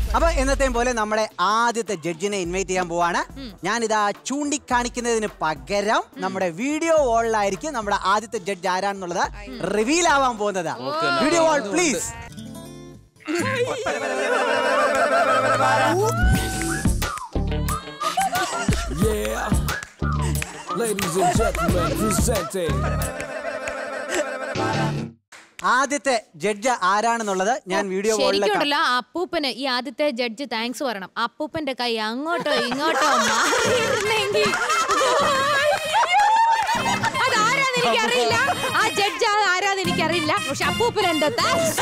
അപ്പൊ എന്നത്തെയും പോലെ നമ്മുടെ ആദ്യത്തെ ജഡ്ജിനെ ഇൻവൈറ്റ് ചെയ്യാൻ പോവാണ് ഞാനിതാ ചൂണ്ടിക്കാണിക്കുന്നതിന് പകരം നമ്മുടെ വീഡിയോ വാളിലായിരിക്കും നമ്മുടെ ആദ്യത്തെ ജഡ്ജ് ആരാണെന്നുള്ളത് റിവീൽ ആവാൻ പോകുന്നത് video wall please Yeah. Ladies and gentlemen, presenting. ആദ്യത്തെ ജഡ്ജ് ആരാണെന്നുള്ളത് ഞാൻ വീഡിയോ വാളിലേക്ക് ശരിക്കുണ്ടല്ലോ അപ്പൂപ്പന് ഈ ആദ്യത്തെ ജഡ്ജ് താങ്ക്സ് പറയണം അപ്പൂപ്പന്റെ കൈ അങ്ങോട്ടോ ഇങ്ങോട്ടോ മാറിയിരുന്നെങ്കിൽ അതാരാന്ന് എനിക്കറിയില്ല ആ ജഡ്ജ് ആരാന്ന് എനിക്കറിയില്ല പക്ഷെ അപ്പൂപ്പൻ എന്റെ താങ്ക്സ്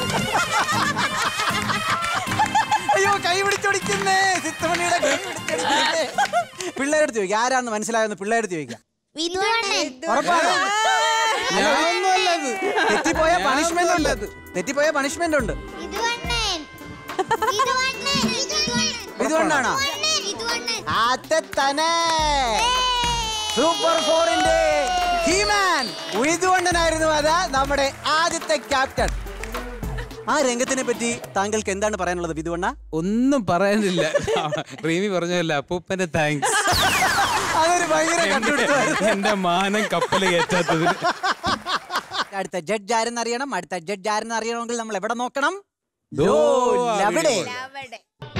അയ്യോ കൈ പിടിച്ചൊടിക്കുന്നേ സിത്തുമണിയുടെ കൈ പിടിച്ചൊടിക്കുന്നേ പിള്ളേരെടുത്ത് ചോദിക്കാം ആരാന്ന് മനസ്സിലായെന്ന് പിള്ളേരെടുത്ത് ചോദിക്കാം വിധുവണ്ണൻ ഉറപ്പാണോ ഞാനൊന്നുമല്ല ഇത് തെറ്റിപ്പോയ പണിഷ്മെന്റ് ഉണ്ട് തെറ്റിപ്പോയ പണിഷ്മെന്റ് ഉണ്ട് വിധുവണ്ണൻ വിധുവണ്ണൻ വിധുവണ്ണൻ ഇതുകൊണ്ടാണോ വിധുവണ്ണൻ ആദ്യത്തെ തന്നെ സൂപ്പർ ഫോറിന്റെ ഹീമാൻ ഉയ്തുകൊണ്ടനായിരുന്നു അത് നമ്മുടെ ആദ്യത്തെ ക്യാപ്റ്റൻ ആ രംഗത്തിനെ പറ്റി താങ്കൾക്ക് എന്താണ് പറയാനുള്ളത് വിധുവണ്ണ ഒന്നും പറയാനില്ല റീമി പറഞ്ഞല്ല അപ്പൂപ്പന്റെ താങ്ക്സ് അതൊരു ഭയങ്കര കണ്ടുപിടുത്തമായിരുന്നു. എന്റെ മാനം കപ്പല് കയറ്റാത്തതിന് അടുത്ത ജഡ്ജ് ആരെന്ന് അറിയണം അടുത്ത ജഡ്ജ് ആരെന്ന് അറിയണമെങ്കിൽ നമ്മൾ എവിടെ നോക്കണം ദോ, ലോ, ആ ലവിടെ video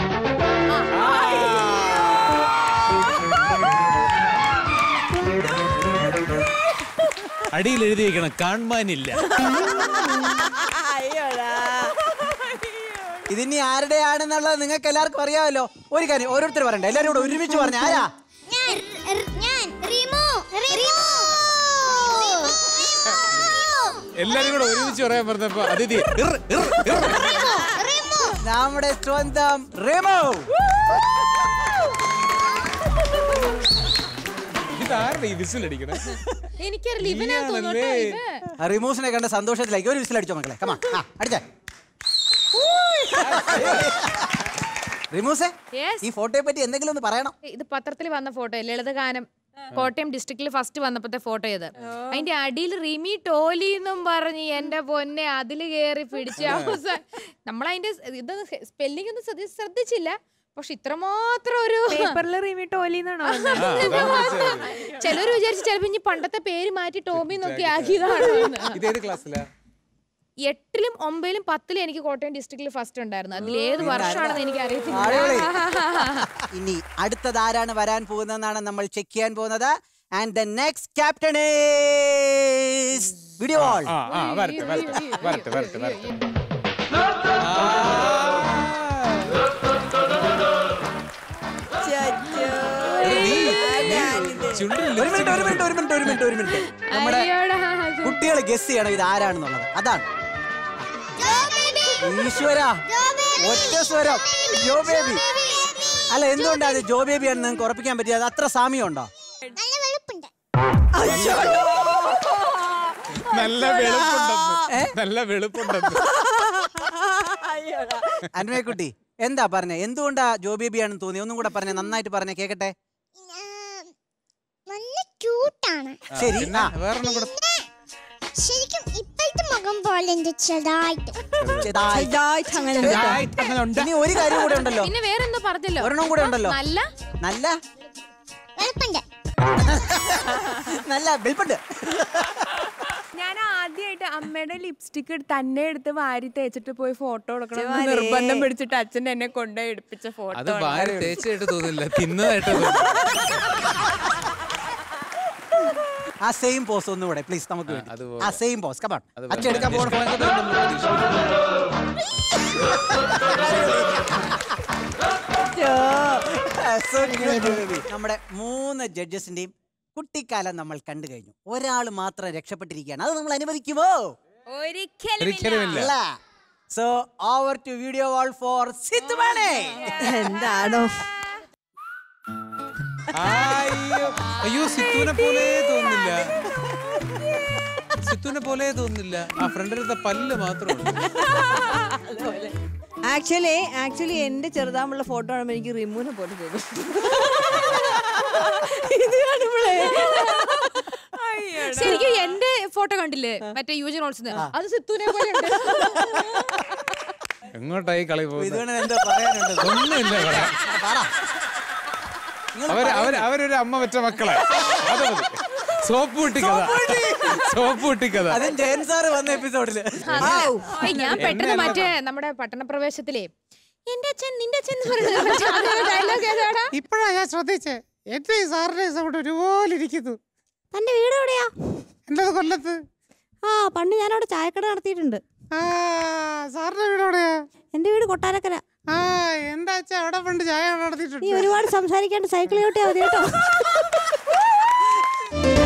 അടിയിൽ എഴുതി വെക്കണം കാണാനില്ല ഇതിനി ആരുടെയാണെന്നുള്ളത് നിങ്ങൾക്ക് എല്ലാവർക്കും അറിയാമല്ലോ ഒരു കാര്യം ഓരോരുത്തർ പറയണ്ട എല്ലാവരും കൂടെ ഒരുമിച്ച് പറഞ്ഞ ആരാ ഞാൻ ഞാൻ റിമു റിമു എല്ലാരും കൂടെ ഒരുമിച്ച് പറയാൻ പറഞ്ഞപ്പോ അതിഥി ഇർ, ഇർ, ഇർ. റിമു നമ്മുടെ സ്വന്തം റെമോ ഇതാരുടെ ഈ വിസിലടിക്കണേ എനിക്കറിയില്ല ഇവനാ തോന്നുന്നു കേട്ടോ, ഇവൻ. റിമൂസിനെ കണ്ട സന്തോഷത്തിലേക്ക് ഒരു വിസിൽ അടിച്ചോ മക്കളെ കമാ ആ അടിച്ചേ റിമൂസേ Yes. ഈ ഫോട്ടോയെ പറ്റി എന്തെങ്കിലും ഒന്ന് പറയണം ഇത് പത്രത്തിൽ വന്ന ഫോട്ടോ ലളിതഗാനം കോട്ടയം ഡിസ്ട്രിക്റ്റിൽ ഫസ്റ്റ് വന്നപ്പോഴത്തെ ഫോട്ടോ ഇത് അതിന്റെ അടിയിൽ റിമി ടോലി എന്നും പറഞ്ഞ് എന്റെ പൊന്നെ അതില് കേറി പിടിച്ച അവസാനം നമ്മളതിന്റെ ഇത് സ്പെല്ലിംഗ് ഒന്നും ശ്രദ്ധി- ശ്രദ്ധിച്ചില്ല പക്ഷെ ഇത്രമാത്രം ഒരു പേപ്പറിൽ റിമി ടോലി എന്നാണോ ചിലർ വിചാരിച്ചു ചിലപ്പോ ഇനി പണ്ടത്തെ പേര് മാറ്റി ടോമി എന്നൊക്കെ ആക്കിയതാണ് ഇതേത് ക്ലാസ്സിലാ എട്ടിലും ഒമ്പതിലും പത്തിലും എനിക്ക് കോട്ടയം ഡിസ്ട്രിക്റ്റിൽ ഫസ്റ്റ് ഉണ്ടായിരുന്നു അതിൽ ഏത് വർഷമാണെന്ന് എനിക്ക് അടിപൊളി. അറിയത്തില്ല ഇനി അടുത്തത് ആരാണ് വരാൻ പോകുന്നതെന്നാണ് നമ്മൾ ചെക്ക് ചെയ്യാൻ പോകുന്നത് and the next captain video wall ആ ആ വരട്ടെ വരട്ടെ വരട്ടെ വരട്ടെ വരട്ടെ ചുണ്ടിൽ ഒരു മിനിറ്റ് ഒരു മിനിറ്റ് ഒരു മിനിറ്റ് ഒരു മിനിറ്റ് ഒരു മിനിറ്റ് നമ്മുടെ അയ്യോടാ. കുട്ടികൾ ഗസ് ചെയ്യണം ഇത് ആരാണെന്നുള്ളത് അതാണ് ഈശ്വര ഒറ്റ സ്വരം ജോ ബേബി അല്ല എന്തുകൊണ്ടാ അത് ജോ ബേബി ആണെന്ന് നിങ്ങൾക്ക് ഉറപ്പിക്കാൻ പറ്റിയത് അത് അത്ര സാമ്യമുണ്ടോ നല്ല വെളുപ്പുണ്ട് നല്ല വെളുപ്പുണ്ടെന്ന് നല്ല വെളുപ്പുണ്ടെന്ന് അന്വയക്കുട്ടി എന്താ പറഞ്ഞേ എന്തുകൊണ്ടാ ജോ ബേബി ആണെന്ന് തോന്നി ഒന്നും കൂടെ പറഞ്ഞേ നന്നായിട്ട് പറഞ്ഞേ കേക്കട്ടെ ഞാൻ നല്ല ക്യൂട്ടാണ് ശരി പിന്നെ ആ വേറൊന്നും കൂടെ ശരിക്കും ഇപ്പോഴത്തെ മുഖം പോലെ ഉണ്ട് ചെറുതായിട്ട് ചെറുതായി. ഇനി ഒരു കാര്യം കൂടെ ഉണ്ടല്ലോ പിന്നെ വേറെന്തോ പറഞ്ഞല്ലോ ഒരെണ്ണം കൂടെ ഉണ്ടല്ലോ നല്ല നല്ല വെളുപ്പുണ്ട് നല്ല വെളുപ്പുണ്ട് ഞാൻ ആദ്യമായിട്ട് അമ്മയുടെ ലിപ്സ്റ്റിക് തന്നെ എടുത്ത് വാരി തേച്ചിട്ട് പോയി ഫോട്ടോ എടുക്കണം എന്ന് നിർബന്ധം പിടിച്ചിട്ട് അച്ഛൻ എന്നെ കൊണ്ടുപോയി എടുപ്പിച്ച അത് ഫോട്ടോ ഭാര്യ തേച്ചായിട്ട് തോന്നില്ല തിന്നതായിട്ട് തോന്നി ആ സെയിം പോസ് ഒന്നുകൂടെ പ്ലീസ് നമുക്ക് വേണ്ടി. അതുപോലെ. ആ സെയിം പോസ് കമാൺ അത് അച്ഛൻ വേണം. എടുക്കാൻ പോകണം നമ്മുടെ മൂന്ന് ജഡ്ജസിന്റെയും കുട്ടിക്കാലം നമ്മൾ കണ്ടു കഴിഞ്ഞു ഒരാൾ മാത്രം രക്ഷപ്പെട്ടിരിക്കുകയാണ് അത് നമ്മൾ അനുവദിക്കുമോ ഒരിക്കലുമില്ല അല്ല so over to video wall for Sithumani എന്താണോ അയ്യോ അയ്യോ സിത്തുവിനെ പോലെ തോന്നില്ല സിത്തുവിനെ പോലെ തോന്നില്ല ആ ഫ്രണ്ടിലത്തെ പല്ല് മാത്രമുണ്ട് ആക്ച്വലി ആക്ച്വലി എന്റെ ചെറുതാമുള്ള ഫോട്ടോ കാണുമ്പോൾ എനിക്ക് റിമൂനെ പോലെ തോന്നും ഇത് കാണുമ്പോഴേ ശരിക്കും എന്റെ ഫോട്ടോ കണ്ടില്ലേ മറ്റേ യൂജൻ ഓൾസ് അത് സിത്തുനെ പോലെ ഉണ്ട് എങ്ങോട്ടായി കളി പോകുന്നത് ഇതുകൊണ്ട് എന്താ പറയാനുണ്ട് ഒന്നുമില്ല പറയാൻ. അവര് അവര് അവരൊരു അമ്മ വെച്ച മക്കളെ അത് മതി സോപ്പ് പൊട്ടിക്കഥ സോപ്പ് പൊട്ടിക്കഥ അതും ജയൻ സാറ് വന്ന എപ്പിസോഡില് ഏയ്, ഞാൻ പെട്ടെന്ന് മറ്റേ നമ്മുടെ പട്ടണപ്രവേശത്തിലേ എന്റെ അച്ഛൻ നിന്റെ അച്ഛൻ എന്ന് പറയുന്നത് ഡയലോഗ് ഏതാടാ ഇപ്പഴാ ഞാൻ ശ്രദ്ധിച്ചേ എന്റെ ഈ സാറിന്റെ സൗണ്ട് ഒരുപോലെ ഇരിക്കുന്നു തന്റെ വീട് എവിടെയാ എന്റത് കൊല്ലത്ത് ആ പണ്ട് ഞാൻ അവിടെ ചായക്കട നടത്തിയിട്ടുണ്ട് ആ സാറിന്റെ വീട് എവിടെയാ എന്റെ വീട് കൊട്ടാരക്കര ആ എന്റെ അച്ഛൻ അവിടെ പണ്ട് ചായ നീ നടത്തിയിട്ടുണ്ട് ഒരുപാട് സംസാരിക്കാണ്ട് സൈക്കിൾ ചവിട്ടിയാ മതി കേട്ടോ